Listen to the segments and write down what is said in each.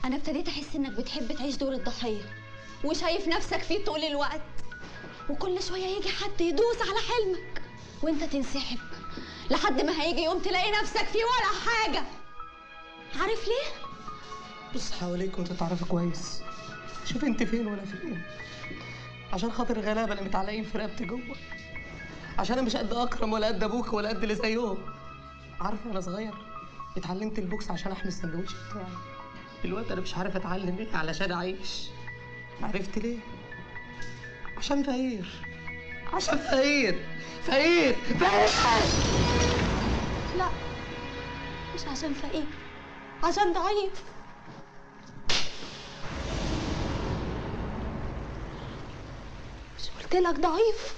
انا ابتديت احس انك بتحب تعيش دور الضحيه وشايف نفسك فيه طول الوقت وكل شويه يجي حد يدوس على حلمك وانت تنسحب لحد ما هيجي يوم تلاقي نفسك فيه ولا حاجه عارف ليه بص حواليك وانت تعرفي كويس شوف انت فين وانا فين عشان خاطر الغلابه اللي متعلقين في رقبتي جوه عشان انا مش قد اكرم ولا قد ابوك ولا قد اللي زيهم عارف وانا صغير اتعلمت البوكس عشان احمي السندوتش بتاعي دلوقتي انا مش عارف اتعلم ايه علشان اعيش عرفت ليه عشان فقير عشان فقير فقير فقير لا مش عشان فقير عشان ضعيف مش قلت لك ضعيف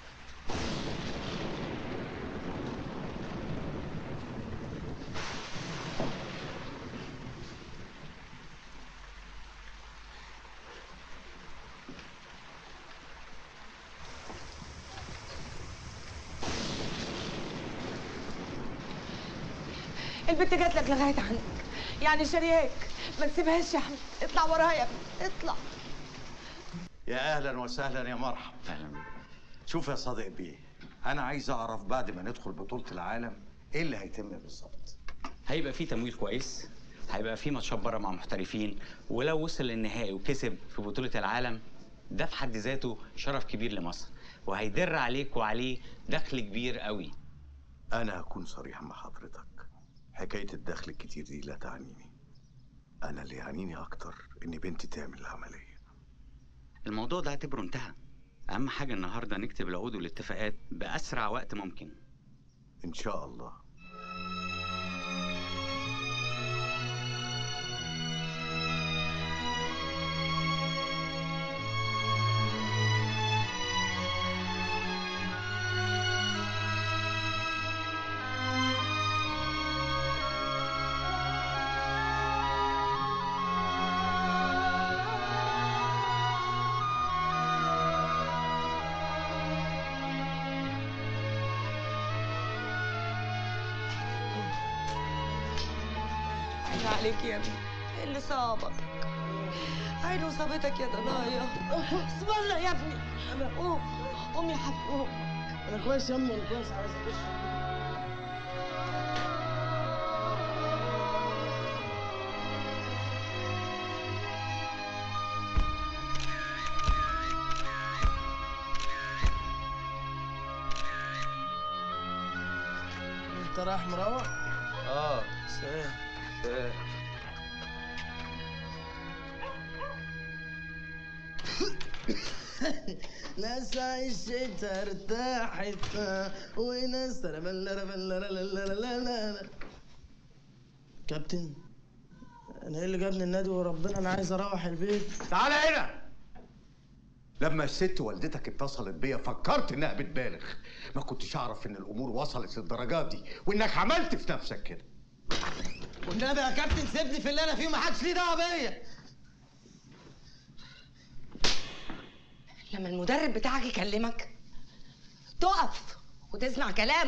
البنت جات لك لغايه عندك يعني شرياك ما تسيبهاش يا احمد اطلع وراها يا ابني اطلع يا اهلا وسهلا يا مرحب اهلا شوف يا صادق بيه انا عايز اعرف بعد ما ندخل بطوله العالم ايه اللي هيتم بالظبط هيبقى في تمويل كويس هيبقى في ماتشات بره مع محترفين ولو وصل للنهائي وكسب في بطولة العالم ده في حد ذاته شرف كبير لمصر وهيدر عليك وعليه دخل كبير قوي انا هكون صريح مع حضرتك حكايه الدخل الكتير دي لا تعنيني انا اللي يعنيني اكتر ان بنتي تعمل العمليه الموضوع ده اعتبره انتهى اهم حاجة النهاردة نكتب العقود والاتفاقات بأسرع وقت ممكن ان شاء الله عيني عليك يا ابني ايه اللي صابك عينه صابتك يا ضنايا بسم الله يا ابني قوم قوم يا حبيبي قوم انا كويس يا امي انا كويس عايز اخش انت رايح مروح؟ اه سلام ناس عشت ارتاحت وناس كابتن انا ايه اللي جابني النادي وربنا انا عايز اروح البيت تعالى هنا لما الست والدتك اتصلت بيا فكرت انها بتبالغ ما كنتش اعرف ان الامور وصلت للدرجات دي وانك عملت في نفسك كده والنبي يا كابتن سيبني في اللي انا فيه ما حدش ليه دعوه بيا لما المدرب بتاعك يكلمك تقف وتسمع كلام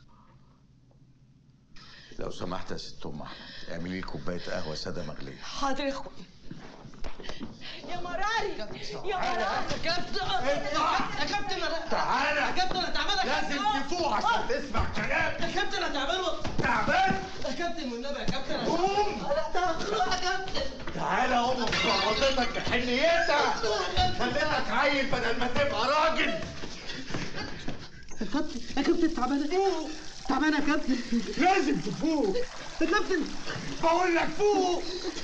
لو سمحت يا ست ام احمد اعملي لي كوبايه قهوه ساده مغليه حاضر يا اخوي يا مراري يا مراري يا كابتن يا كابتن أنا- تعالى. يا كابتن انا تعبان يا لازم كابتن. تفوق عشان تسمع كلام يا كابتن انا تعبان و- تعبان يا كابتن والنبي يا كابتن أنا- قوم لا ده مخلوق يا كابتن تعالى قوم بصعوبتك بحنيتك خليتك عيل بدل ما تبقى راجل يا كابتن يا كابتن تعبان تعبان يا كابتن لازم تفوق يا كابتن بقول لك فوق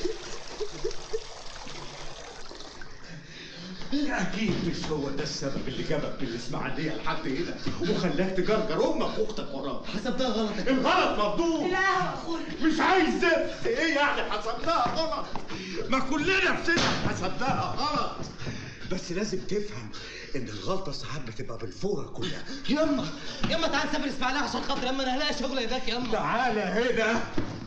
اكيد مش هو ده السبب اللي جابك من الاسماعيليه لحد هنا وخلاك تجرجر امك واختك وراك حسبتها غلط يا كابتن الغلط مفضوح لا يا اخوي مش عايز زفت ايه يعني حسبناها غلط ما كلنا في سنة حسبناها غلط بس لازم تفهم ان الغلطه ساعات بتبقى بالفوره كلها يما يما تعال نسافر اسماعيليه عشان خاطر يما انا هلاقي شغل هناك يما تعالى هنا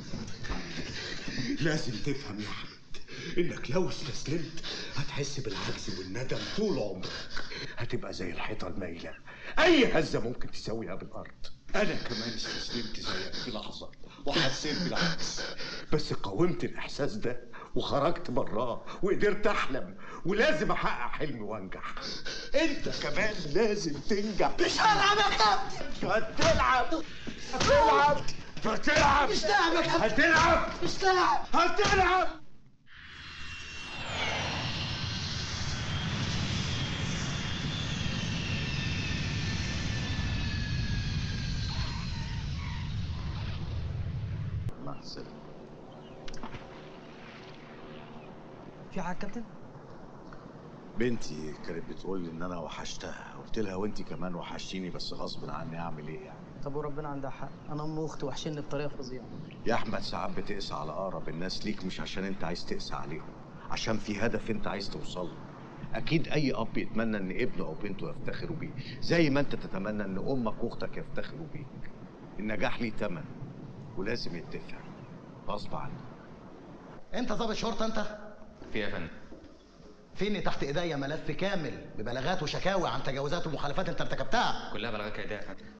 لازم تفهم يا حمد انك لو استسلمت هتحس بالعجز والندم طول عمرك هتبقى زي الحيطه المايله اي هزه ممكن تساويها بالارض انا كمان استسلمت زيك في لحظه وحسيت بالعكس بس قاومت الاحساس ده وخرجت براه وقدرت احلم ولازم احقق حلمي وانجح انت كمان لازم تنجح مش هلعب يا كابتن هتلعب هتلعب هتلعب مش لاعب يا كابتن هتلعب مش لاعب هتلعب مع السلامة في حاجه يا كابتن بنتي كانت بتقول لي ان انا وحشتها قلت لها وانت كمان وحشتيني بس غصب عني اعمل ايه يعني طب وربنا عندها حق انا ام اختي وحشني بطريقه فظيعه يا احمد ساعات بتقسى على اقرب الناس ليك مش عشان انت عايز تقسى عليهم عشان في هدف انت عايز توصل له اكيد اي اب يتمنى ان ابنه او بنته يفتخروا بيه زي ما انت تتمنى ان امك واختك يفتخروا بيك النجاح ليه تمن ولازم يدفع غصب عنك انت ضابط شرطه انت في يا فندم فيني تحت ايديا ملف كامل ببلاغات وشكاوي عن تجاوزات ومخالفات انت ارتكبتها كلها بلاغات كده يا فندم